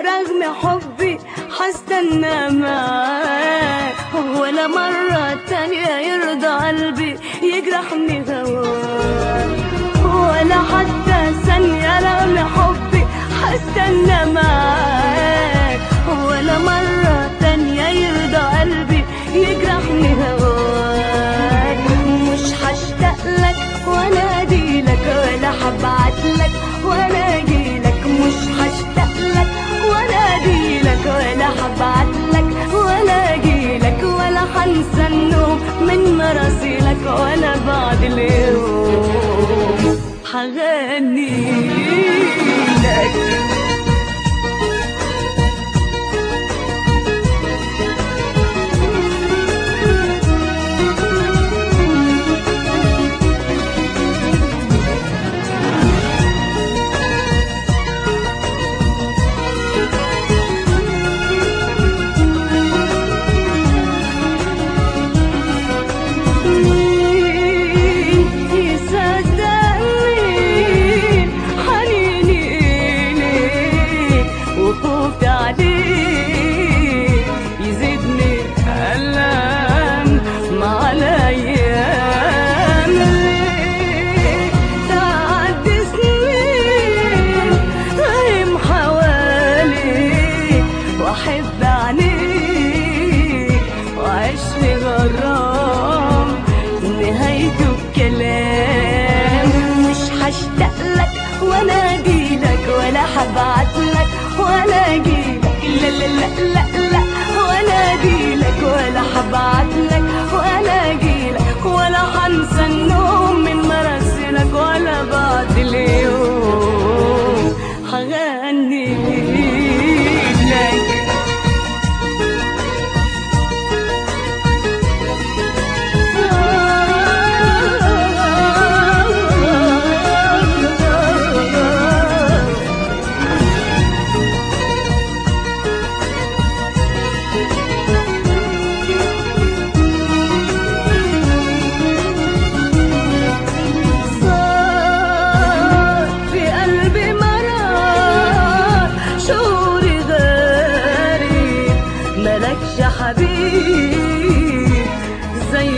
ورغم حبي حستنى معاك ولا مرة تانية يرضى قلبي يجرحني هواك ولا حتى ثانية رغم حبي حستنى معاك ولا مرة تانية يرضى قلبي يجرحني هواك مش هشتاق لك ولا أجيلك ولا هبعت لك ولا أجيلك مش هشتاق لك ولا أجيلك ولا هبعت لك ولا أجيلك ولا هنسى النوم من مراسيلك ولا بعد اليوم هغني لك مين يصدقني حنيني إليك وخوفي عليك يزيدني ألم مع الأيام ليه تعدي سنين غيم حواليك وأحب عينيك وأعيش في غرام نهايته بكلام مش هشتاق لك ولا اجيلك ولا هبعت لك ولا اجيلك لا لا لا لا لا ولا اجيلك ولا هبعت لك ولا اجيلك ولا هنسى النوم من مراسلك ولا بعد اليوم هغني لك صار في قلبي مرار شعوري غريب ملكش حبيب زي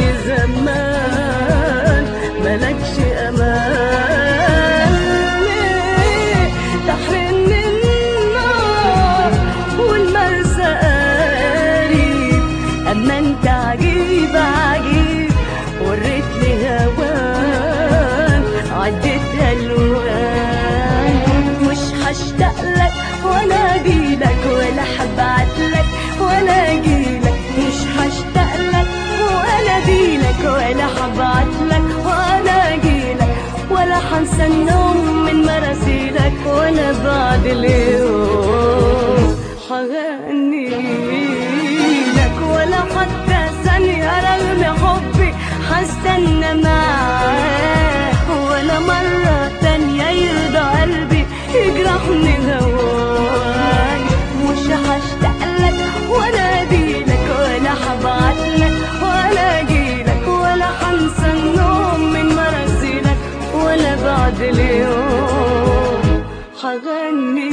زمان ملكش امان ليه تحرمني النار والمرسى قريب اما انت عجيب عجيب وريتني هواك عديت الوان مش هشتاق لك ولا اجيلك ولا هبعت لك ولا اجيلك مش هشتاق لك ولا اجيلك ولا هبعت لك ولا اجيلك ولا هنسى النوم من مراسيلك ولا بعد اليوم هغني لك ولا حتى ثانية رغم حبي هستنى معاك ولا مرة تانية يرضى قلبي يجرحني هواك مش هشتاق لك ولا اجيلك ولا هبعت لك ولا اجيلك ولا هنسى النوم من مراسيلك ولا بعد اليوم هغني